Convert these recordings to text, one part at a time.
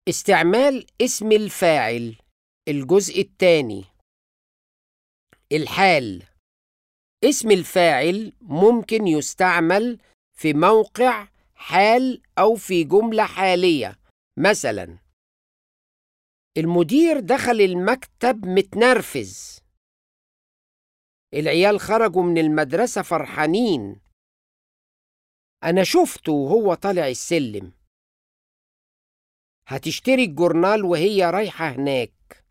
استعمال اسم الفاعل الجزء الثاني الحال اسم الفاعل ممكن يستعمل في موقع حال أو في جملة حالية مثلا المدير دخل المكتب متنرفز العيال خرجوا من المدرسة فرحانين أنا شفته وهو طالع السلم هتشتري الجورنال وهي رايحة هناك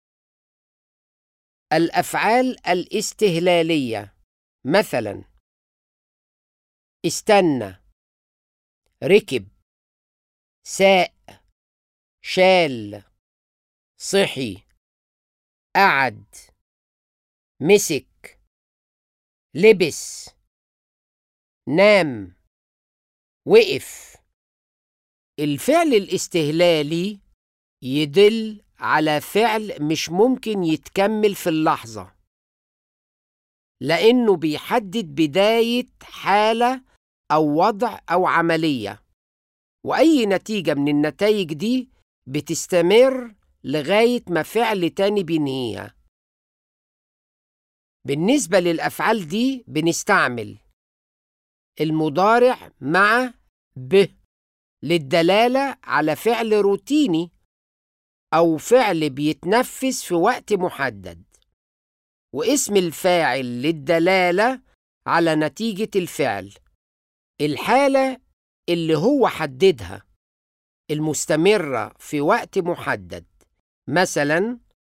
الأفعال الاستهلالية مثلا استنى ركب ساق شال صحي قعد مسك لبس نام وقف الفعل الاستهلالي يدل على فعل مش ممكن يتكمل في اللحظة لأنه بيحدد بداية حالة أو وضع أو عملية وأي نتيجة من النتائج دي بتستمر لغاية ما فعل تاني بينهيها بالنسبة للأفعال دي بنستعمل المضارع مع ب للدلالة على فعل روتيني أو فعل بيتنفذ في وقت محدد واسم الفاعل للدلالة على نتيجة الفعل الحالة اللي هو حددها المستمرة في وقت محدد مثلا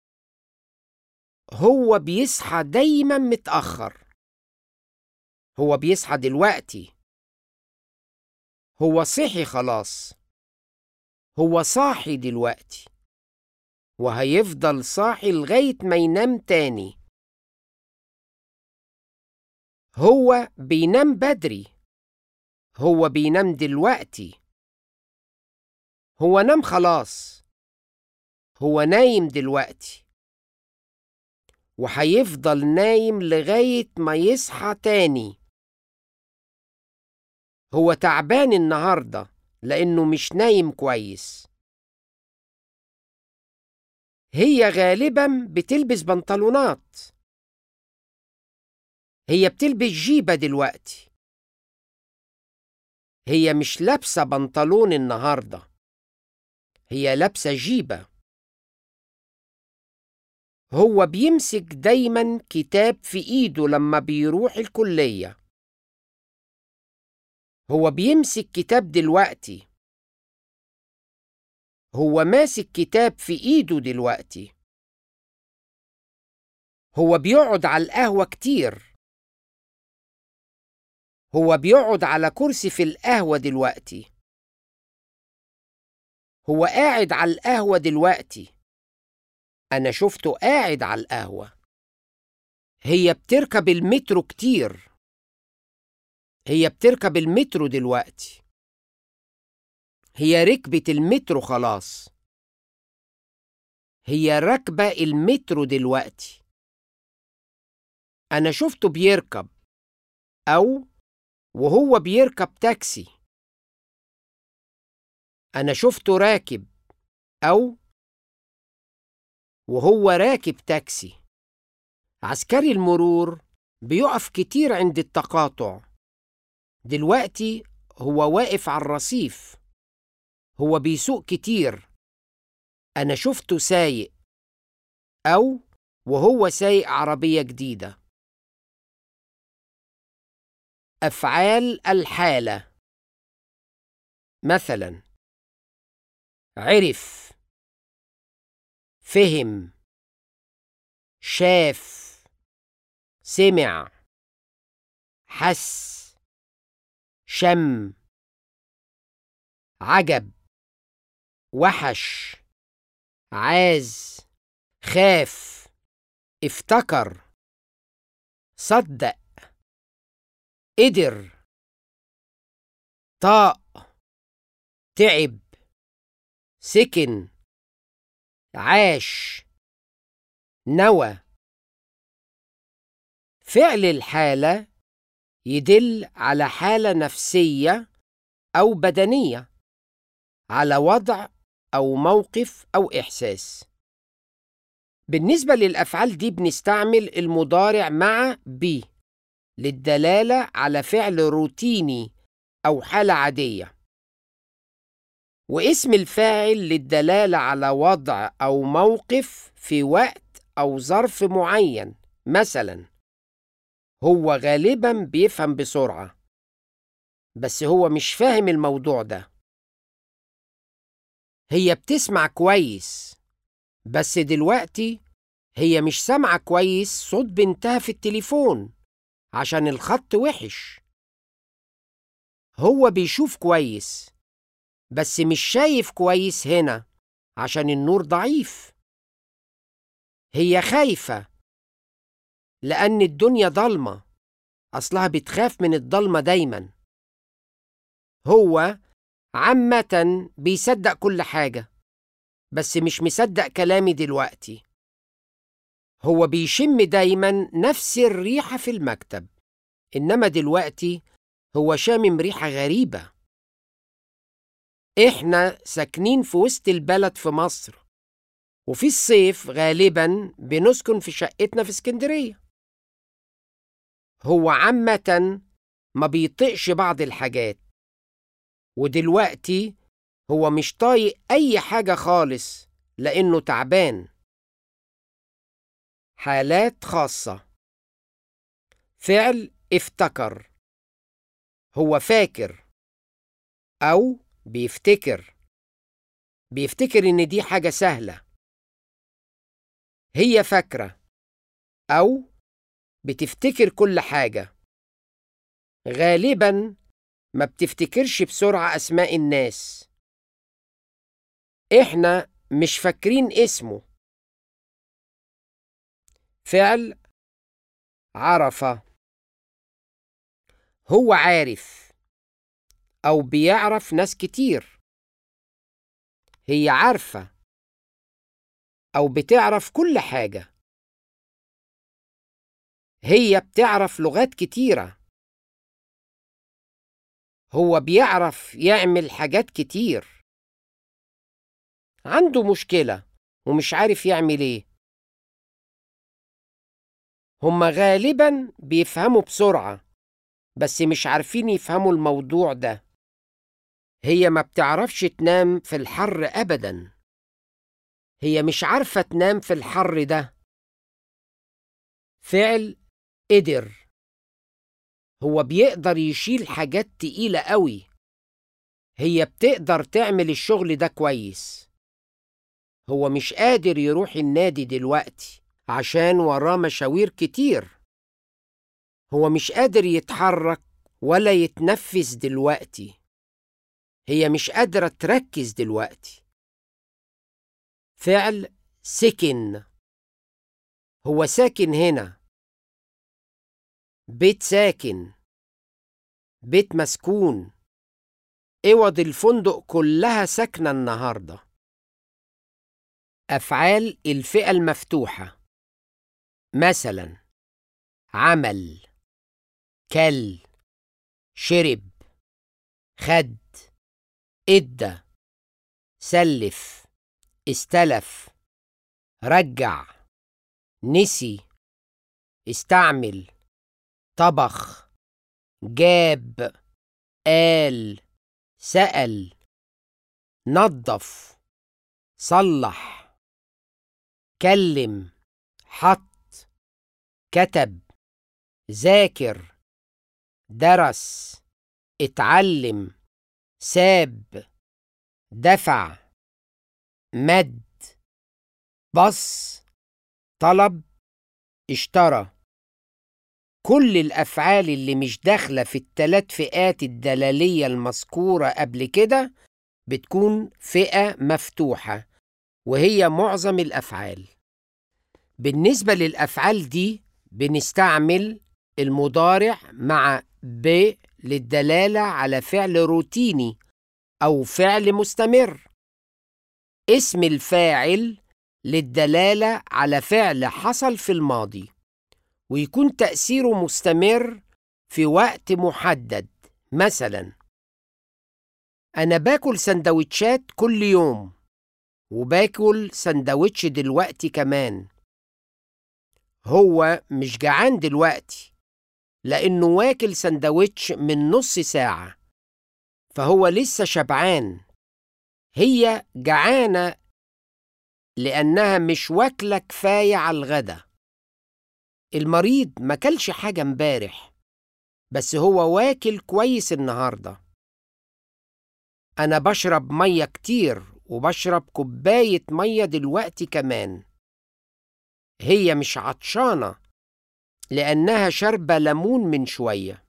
هو بيصحى دايما متأخر هو بيصحى دلوقتي هو صحي خلاص هو صاحي دلوقتي وهيفضل صاحي لغاية ما ينام تاني هو بينام بدري هو بينام دلوقتي هو نام خلاص هو نايم دلوقتي وهيفضل نايم لغاية ما يصحى تاني هو تعبان النهاردة لأنه مش نايم كويس هي غالبا بتلبس بنطلونات هي بتلبس جيبة دلوقتي هي مش لابسة بنطلون النهاردة هي لابسة جيبة هو بيمسك دايما كتاب في ايده لما بيروح الكلية هو بيمسك كتاب دلوقتي هو ماسك كتاب في ايده دلوقتي هو بيقعد على القهوة كتير هو بيقعد على كرسي في القهوة دلوقتي هو قاعد على القهوة دلوقتي أنا شفته قاعد على القهوة هي بتركب المترو كتير هي بتركب المترو دلوقتي هي ركبت المترو خلاص هي راكبة المترو دلوقتي أنا شفته بيركب أو وهو بيركب تاكسي أنا شفته راكب أو وهو راكب تاكسي عسكري المرور بيقف كتير عند التقاطع دلوقتي هو واقف على الرصيف هو بيسوق كتير أنا شفته سايق أو وهو سايق عربية جديدة أفعال الحالة مثلا عرف فهم شاف سمع حس شم عجب وحش عاز خاف افتكر صدق قدر طاق تعب سكن عاش نوى فعل الحالة يدل على حالة نفسية أو بدنية على وضع أو موقف أو إحساس بالنسبة للأفعال دي بنستعمل المضارع مع بي للدلالة على فعل روتيني أو حالة عادية واسم الفاعل للدلالة على وضع أو موقف في وقت أو ظرف معين مثلا هو غالبا بيفهم بسرعة بس هو مش فاهم الموضوع ده هي بتسمع كويس بس دلوقتي هي مش سامعة كويس صوت بنتها في التليفون عشان الخط وحش هو بيشوف كويس بس مش شايف كويس هنا عشان النور ضعيف هي خايفة لأن الدنيا ضلمة أصلها بتخاف من الضلمة دايما هو عامة بيصدق كل حاجة بس مش مصدق كلامي دلوقتي هو بيشم دايما نفس الريحة في المكتب إنما دلوقتي هو شامم ريحة غريبة إحنا ساكنين في وسط البلد في مصر وفي الصيف غالبا بنسكن في شقتنا في اسكندرية هو عامة ما بيطيقش بعض الحاجات ودلوقتي هو مش طايق أي حاجة خالص لأنه تعبان حالات خاصة فعل افتكر هو فاكر أو بيفتكر بيفتكر إن دي حاجة سهلة هي فاكرة أو بتفتكر كل حاجة غالبا ما بتفتكرش بسرعة أسماء الناس إحنا مش فاكرين اسمه فعل عرفة هو عارف أو بيعرف ناس كتير هي عارفة أو بتعرف كل حاجة هي بتعرف لغات كتيرة هو بيعرف يعمل حاجات كتير عنده مشكلة ومش عارف يعمل ايه هما غالبا بيفهموا بسرعة بس مش عارفين يفهموا الموضوع ده هي ما بتعرفش تنام في الحر أبدا هي مش عارفة تنام في الحر ده فعل قدر هو بيقدر يشيل حاجات تقيلة قوي هي بتقدر تعمل الشغل ده كويس هو مش قادر يروح النادي دلوقتي عشان وراه مشاوير كتير هو مش قادر يتحرك ولا يتنفس دلوقتي هي مش قادرة تركز دلوقتي فعل سكن هو ساكن هنا بيت ساكن بيت مسكون اوض الفندق كلها ساكنة النهاردة أفعال الفئة المفتوحة مثلا عمل كل شرب خد ادى سلف استلف رجع نسي استعمل طبخ جاب قال سأل نظف صلح كلم حط كتب ذاكر درس اتعلم ساب دفع مد بص طلب اشترى كل الأفعال اللي مش داخلة في التلات فئات الدلالية المذكورة قبل كده بتكون فئة مفتوحة وهي معظم الأفعال بالنسبة للأفعال دي بنستعمل المضارع مع ب للدلالة على فعل روتيني أو فعل مستمر اسم الفاعل للدلالة على فعل حصل في الماضي ويكون تأثيره مستمر في وقت محدد مثلا أنا باكل سندوتشات كل يوم وباكل سندوتش دلوقتي كمان هو مش جعان دلوقتي لأنه واكل سندوتش من نص ساعة فهو لسه شبعان هي جعانة لأنها مش واكلة كفاية على الغدا المريض ما كلش حاجة امبارح بس هو واكل كويس النهاردة أنا بشرب مية كتير وبشرب كوباية مية دلوقتي كمان هي مش عطشانة لأنها شاربة ليمون من شوية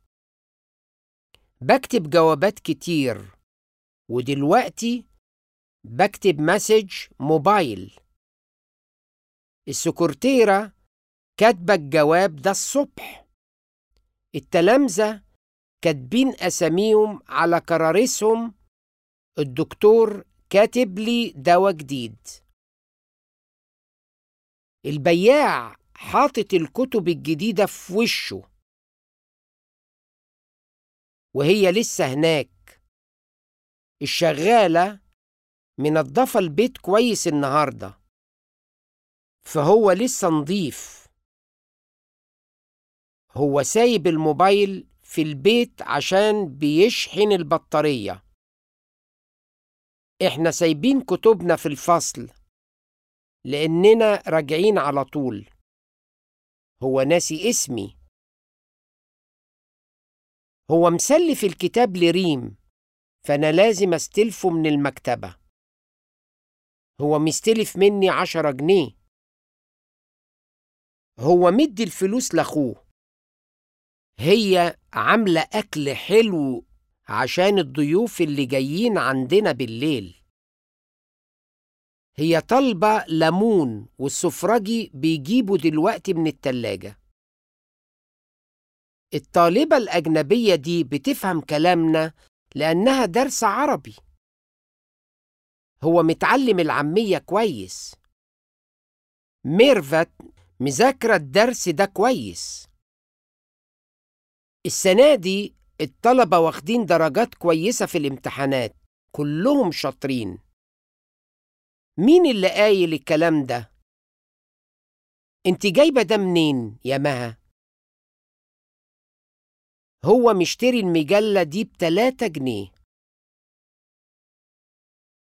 بكتب جوابات كتير ودلوقتي بكتب مسج موبايل السكرتيرة كاتبة الجواب ده الصبح التلامذة كاتبين أساميهم على كراريسهم الدكتور كاتب لي دواء جديد البياع حاطط الكتب الجديدة في وشه وهي لسه هناك الشغالة منضفة البيت كويس النهاردة فهو لسه نضيف هو سايب الموبايل في البيت عشان بيشحن البطارية احنا سايبين كتبنا في الفصل لأننا راجعين على طول هو ناسي اسمي هو مسلف الكتاب لريم فأنا لازم استلفه من المكتبة هو مستلف مني عشرة جنيه هو مدي الفلوس لأخوه هي عاملة أكل حلو عشان الضيوف اللي جايين عندنا بالليل هي طالبة ليمون والسفرجي بيجيبوا دلوقتي من التلاجة الطالبة الأجنبية دي بتفهم كلامنا لأنها درس عربي هو متعلم العامية كويس ميرفت مذاكرة الدرس ده كويس السنة دي الطلبة واخدين درجات كويسة في الامتحانات كلهم شاطرين مين اللي قايل الكلام ده؟ انت جايبة ده منين يا مها؟ هو مشتري المجلة دي بتلاتة جنيه